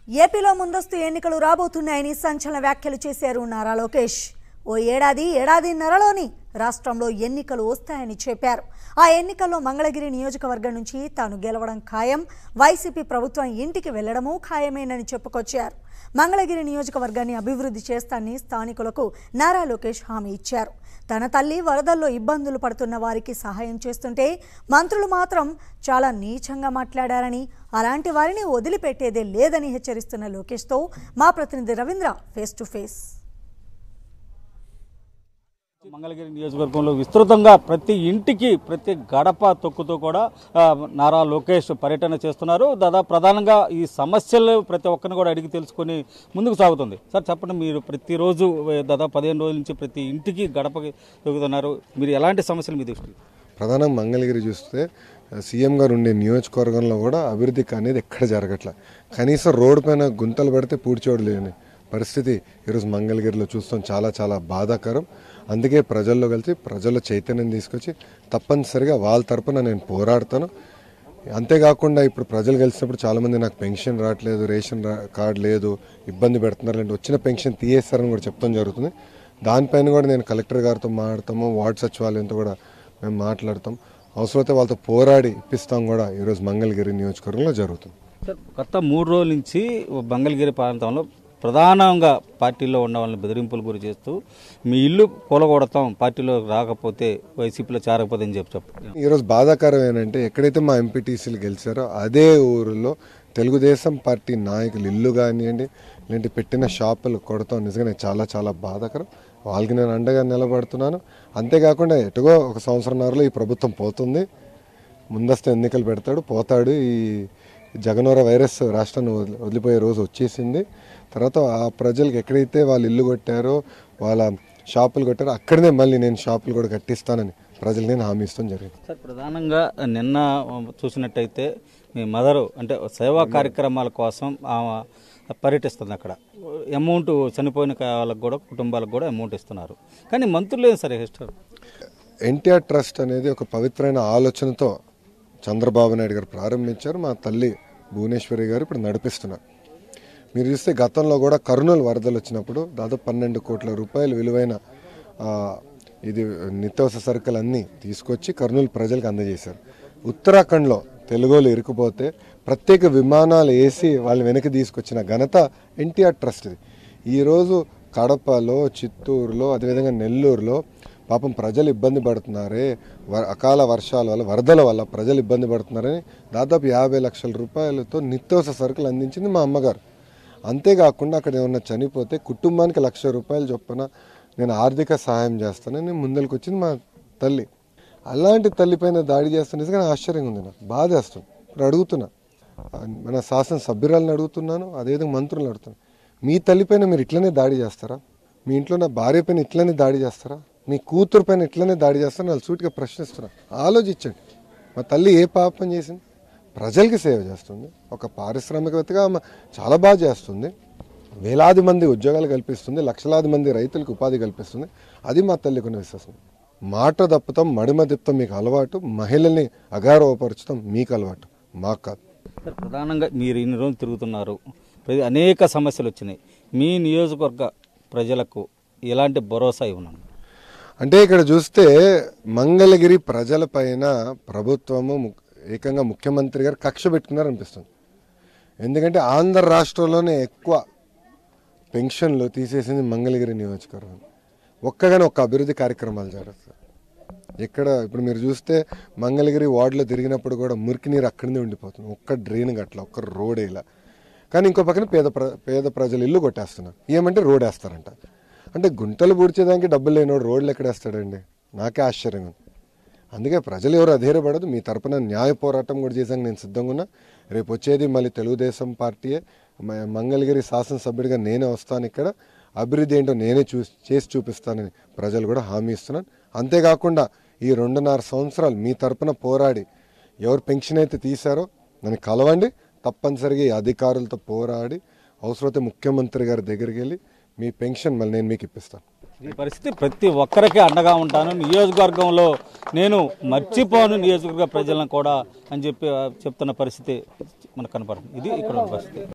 ఏపీలో ముందస్తు ఎన్నికలు రాబోతున్నాయని సంచలన వ్యాఖ్యలు చేశారు నారా లోకేష్ ఓ ఏడాది ఏడాదిన్నరలోని రాష్ట్రంలో ఎన్నికలు వస్తాయని చెప్పారు ఆ ఎన్నికల్లో మంగళగిరి నియోజకవర్గం నుంచి తాను గెలవడం ఖాయం వైసీపీ ప్రభుత్వం ఇంటికి వెళ్లడమూ ఖాయమేనని చెప్పుకొచ్చారు మంగళగిరి నియోజకవర్గాన్ని అభివృద్ధి చేస్తానని స్థానికులకు నారా లోకేష్ హామీ ఇచ్చారు తన తల్లి వరదల్లో ఇబ్బందులు పడుతున్న వారికి సహాయం చేస్తుంటే మంత్రులు మాత్రం చాలా నీచంగా మాట్లాడారని అలాంటి వారిని వదిలిపెట్టేదే లేదని హెచ్చరిస్తున్న లోకేష్తో మా ప్రతినిధి Ravindra face to face Mangalagiri నియోజకవర్గంలో విస్తృతంగా ప్రతి ఇంటికి ప్రతి గడప తొక్కుతూ కూడా ఆ, నారా లోకేష్ పర్యటన చేస్తున్నారు దాదాపు ప్రధానంగా ఈ సమస్యలు ప్రతి ఒక్కరిని కూడా అడిగి తెలుసుకొని ముందుకు సాగుతుంది సార్ చెప్పండి మీరు ప్రతిరోజు ఏ, దాదాపు పదిహేను రోజుల నుంచి ప్రతి ఇంటికి గడపకి తొక్కుతున్నారు మీరు ఎలాంటి సమస్యలు మీ దృష్టి ప్రధానం మంగళగిరి చూస్తే సీఎం గారు ఉండే నియోజకవర్గంలో కూడా అభివృద్ధి అనేది ఎక్కడ జరగట్లే కనీసం రోడ్డు పైన గుంతలు పడితే పూడ్చోడు లేని పరిస్థితి ఈరోజు మంగళగిరిలో చూస్తాం చాలా చాలా బాధాకరం అందుకే ప్రజల్లో కలిసి ప్రజల్లో చైతన్యం తీసుకొచ్చి తప్పనిసరిగా వాళ్ళ తరపున నేను పోరాడతాను అంతేకాకుండా ఇప్పుడు ప్రజలు కలిసినప్పుడు చాలామంది నాకు పెన్షన్ రావట్లేదు రేషన్ రా కార్డు లేదు ఇబ్బంది పెడుతున్నారు అంటే వచ్చిన పెన్షన్ తీయేస్తారని కూడా చెప్తాం జరుగుతుంది దానిపైన కూడా నేను కలెక్టర్ గారితో మాట్లాడతాము వార్డ్ సచివాలయంతో కూడా మేము మాట్లాడతాం అవసరమైతే వాళ్ళతో పోరాడి ఇప్పిస్తాం కూడా ఈరోజు మంగళగిరి నియోజకవర్గంలో జరుగుతుంది సార్ గత మూడు రోజుల నుంచి మంగళగిరి ప్రాంతంలో ప్రధానంగా పార్టీలో ఉన్న వాళ్ళని బెదిరింపులు గురి చేస్తూ మీ ఇల్లు కూలగొడతాం పార్టీలో రాకపోతే వైసీపీలో చేరకపోతే అని చెప్పి చెప్పండి ఈరోజు బాధాకరం ఏంటంటే ఎక్కడైతే మా ఎంపీటీసీలు గెలిచారో అదే ఊరిలో తెలుగుదేశం పార్టీ నాయకులు ఇల్లు కానివ్వండి లేదంటే పెట్టిన షాపులు కొడతాం నిజంగా చాలా చాలా బాధాకరం వాళ్ళకి నేను అండగా నిలబడుతున్నాను అంతేకాకుండా ఎటుగో ఒక సంవత్సరంన్నరలో ఈ ప్రభుత్వం పోతుంది ముందస్తు ఎన్నికలు పెడతాడు పోతాడు ఈ జగనోర వైరస్ రాష్ట్రాన్ని వదిలి- వదిలిపోయే రోజు వచ్చేసింది తర్వాత ఆ ప్రజలకు ఎక్కడైతే వాళ్ళు ఇల్లు కొట్టారో వాళ్ళ షాపులు కొట్టారో అక్కడనే మళ్ళీ నేను షాపులు కూడా కట్టిస్తానని ప్రజలు నేను హామీ ఇస్తాం జరిగింది సార్ ప్రధానంగా నిన్న చూసినట్టయితే మీ మదరు అంటే సేవా కార్యక్రమాల కోసం ఆమె పర్యటిస్తుంది అక్కడ అమౌంట్ చనిపోయిన వాళ్ళకి కూడా కుటుంబాలకు కూడా అమౌంట్ ఇస్తున్నారు కానీ మంత్రులు ఏం సరే ఇస్తారు ఎన్టీఆర్ ట్రస్ట్ అనేది ఒక పవిత్రమైన ఆలోచనతో చంద్రబాబు నాయుడు గారు ప్రారంభించారు మా తల్లి భువనేశ్వరి గారు ఇప్పుడు నడిపిస్తున్నారు మీరు చూస్తే గతంలో కూడా కర్నూలు వరదలు వచ్చినప్పుడు దాదాపు పన్నెండు కోట్ల రూపాయలు విలువైన ఆ, ఇది నిత్యావసర సరుకులు అన్నీ తీసుకొచ్చి కర్నూలు ప్రజలకు అందజేశారు ఉత్తరాఖండ్లో తెలుగులో ఇరుకుపోతే ప్రత్యేక విమానాలు వేసి వాళ్ళు వెనక్కి తీసుకొచ్చిన ఘనత ఎన్టీఆర్ ట్రస్ట్ది ఈరోజు కడపలో చిత్తూరులో అదేవిధంగా నెల్లూరులో పాపం ప్రజలు ఇబ్బంది పడుతున్నారే వ- అకాల వర్షాల వల్ల వరదల వల్ల ప్రజలు ఇబ్బంది పడుతున్నారని దాదాపు యాభై లక్షల రూపాయలతో నిత్యావసర సరుకులు అందించింది మా అమ్మగారు అంతేకాకుండా అక్కడ ఏమన్నా చనిపోతే కుటుంబానికి లక్ష రూపాయలు చొప్పున నేను ఆర్థిక సహాయం చేస్తానని ముందరికి వచ్చింది మా తల్లి అలాంటి తల్లిపైన దాడి చేస్తున్న నిజంగా ఆశ్చర్యంగా ఉంది నాకు బాధ వేస్తుంది ఇప్పుడు అడుగుతున్నా ఆ, మన శాసన సభ్యురాలను అడుగుతున్నాను అదేవిధంగా మంత్రులను అడుగుతున్నాను మీ తల్లిపైన మీరు ఇట్లనే దాడి చేస్తారా మీ ఇంట్లో నా భార్య పైన ఇట్లనే దాడి చేస్తారా మీ కూతురు పైన ఇట్లనే దాడి చేస్తారా వాళ్ళు సూటిగా ప్రశ్నిస్తున్నా ఆలోచించండి మా తల్లి ఏ పాపం చేసింది ప్రజలకి సేవ చేస్తుంది ఒక పారిశ్రామికవేత్తగా ఆమె చాలా బాగా చేస్తుంది వేలాది మంది ఉద్యోగాలు కల్పిస్తుంది లక్షలాది మంది రైతులకు ఉపాధి కల్పిస్తుంది అది మా తల్లి కొన్ని విశ్వాసం మాట దప్పుతాం మడిమ తిప్పుతాం మీకు అలవాటు మహిళల్ని అగారవపరచడం మీకు అలవాటు మాకు కాదు సార్ ప్రధానంగా మీరు ఇన్ని రోజులు తిరుగుతున్నారు ప్రతి అనేక సమస్యలు వచ్చినాయి మీ నియోజకవర్గ ప్రజలకు ఎలాంటి భరోసా ఇవ్వను అంటే ఇక్కడ చూస్తే మంగళగిరి ప్రజలపైన ప్రభుత్వము ము- ఏకంగా ముఖ్యమంత్రి గారు కక్ష పెట్టుకున్నారు అనిపిస్తుంది ఎందుకంటే ఆంధ్ర రాష్ట్రంలోనే ఎక్కువ పెన్షన్లు తీసేసింది మంగళగిరి నియోజకవర్గం ఒక్కగానే ఒక్క అభివృద్ధి కార్యక్రమాలు జరుగుతాయి ఇక్కడ ఇప్పుడు మీరు చూస్తే మంగళగిరి వార్డులో తిరిగినప్పుడు కూడా మురికి నీరు అక్కడనే ఉండిపోతుంది ఒక్క డ్రైన్ గట్ల ఒక్క రోడ్ ఇలా కానీ ఇంకో పక్కన పేద ప్ర పేద ప్రజలు ఇల్లు కొట్టేస్తున్నారు ఏమంటే రోడ్ వేస్తారంట అంటే గుంటలు పూడ్చేదానికి డబ్బులు లేనివాడు రోడ్లు ఎక్కడ వేస్తాడండి నాకే ఆశ్చర్యంగా ఉంది అందుకే ప్రజలు ఎవరు అధైర్యపడదు మీ తరపున న్యాయ పోరాటం కూడా చేసాక నేను సిద్ధంగా ఉన్నా రేపు వచ్చేది మళ్ళీ తెలుగుదేశం పార్టీయే మ- మంగళగిరి శాసనసభ్యుడిగా నేనే వస్తాను ఇక్కడ అభివృద్ధి ఏంటో నేనే చూ చేసి చూపిస్తానని ప్రజలు కూడా హామీ ఇస్తున్నాను అంతేకాకుండా ఈ రెండున్నర సంవత్సరాలు మీ తరపున పోరాడి ఎవరు పెన్షన్ అయితే తీశారో నన్ను కలవండి తప్పనిసరిగా ఈ అధికారులతో పోరాడి అవసరమైతే ముఖ్యమంత్రి గారి దగ్గరికి వెళ్ళి మీ పెన్షన్ మళ్ళీ నేను మీకు ఇప్పిస్తాను ఈ పరిస్థితి ప్రతి ఒక్కరికి అండగా ఉంటాను నియోజకవర్గంలో నేను మర్చిపోను నియోజకవర్గ ప్రజలను కూడా అని చెప్పి ఆ, చెప్తున్న పరిస్థితి మనకు కనపడుతుంది ఇది ఇక్కడ ఉన్న పరిస్థితి